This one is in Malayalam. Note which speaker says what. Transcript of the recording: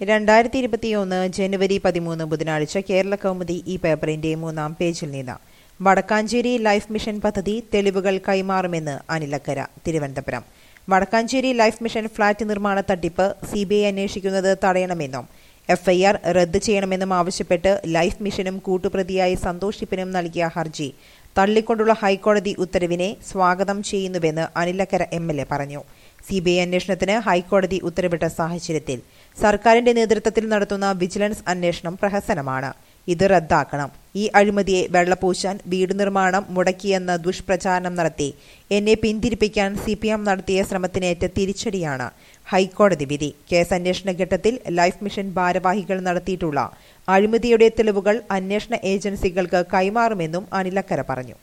Speaker 1: രണ്ടായിരത്തി ഇരുപത്തിയൊന്ന് ജനുവരി പതിമൂന്ന് ബുധനാഴ്ച കേരള കൗമുദി ഈ പേപ്പറിന്റെ മൂന്നാം പേജിൽ നിന്ന് വടക്കാഞ്ചേരി ലൈഫ് മിഷൻ പദ്ധതി തെളിവുകൾ കൈമാറുമെന്ന് Anil Akkara Thiruvananthapuram Vadakkanchery life mission flat നിർമ്മാണ തട്ടിപ്പ് സി ബി ഐ അന്വേഷിക്കുന്നത് തടയണമെന്നും എഫ്ഐആർ റദ്ദ് ചെയ്യണമെന്നും ആവശ്യപ്പെട്ട് ലൈഫ് മിഷനും കൂട്ടുപ്രതിയായ സന്തോഷിപ്പിനും നൽകിയ ഹർജി തള്ളിക്കൊണ്ടുള്ള ഹൈക്കോടതി ഉത്തരവിനെ സ്വാഗതം ചെയ്യുന്നുവെന്ന് അനിലക്കര എം എൽ എ പറഞ്ഞു സി ബി ഐ അന്വേഷണത്തിന് ഹൈക്കോടതി ഉത്തരവിട്ട സാഹചര്യത്തിൽ സർക്കാരിന്റെ നേതൃത്വത്തിൽ നടത്തുന്ന വിജിലൻസ് അന്വേഷണം പ്രഹസനമാണ് ഇത് റദ്ദാക്കണം ഈ അഴിമതിയെ വെള്ളപൂശാൻ വീട് നിർമ്മാണം മുടക്കിയെന്ന ദുഷ്പ്രചാരണം നടത്തി എന്നെ പിന്തിരിപ്പിക്കാൻ സി പി എം നടത്തിയ ശ്രമത്തിനേറ്റ തിരിച്ചടിയാണ് ഹൈക്കോടതി വിധി കേസ് അന്വേഷണ ഘട്ടത്തിൽ ലൈഫ് മിഷൻ ഭാരവാഹികൾ നടത്തിയിട്ടുള്ള അഴിമതിയുടെ തെളിവുകൾ അന്വേഷണ ഏജൻസികൾക്ക് കൈമാറുമെന്നും അനിലക്കര പറഞ്ഞു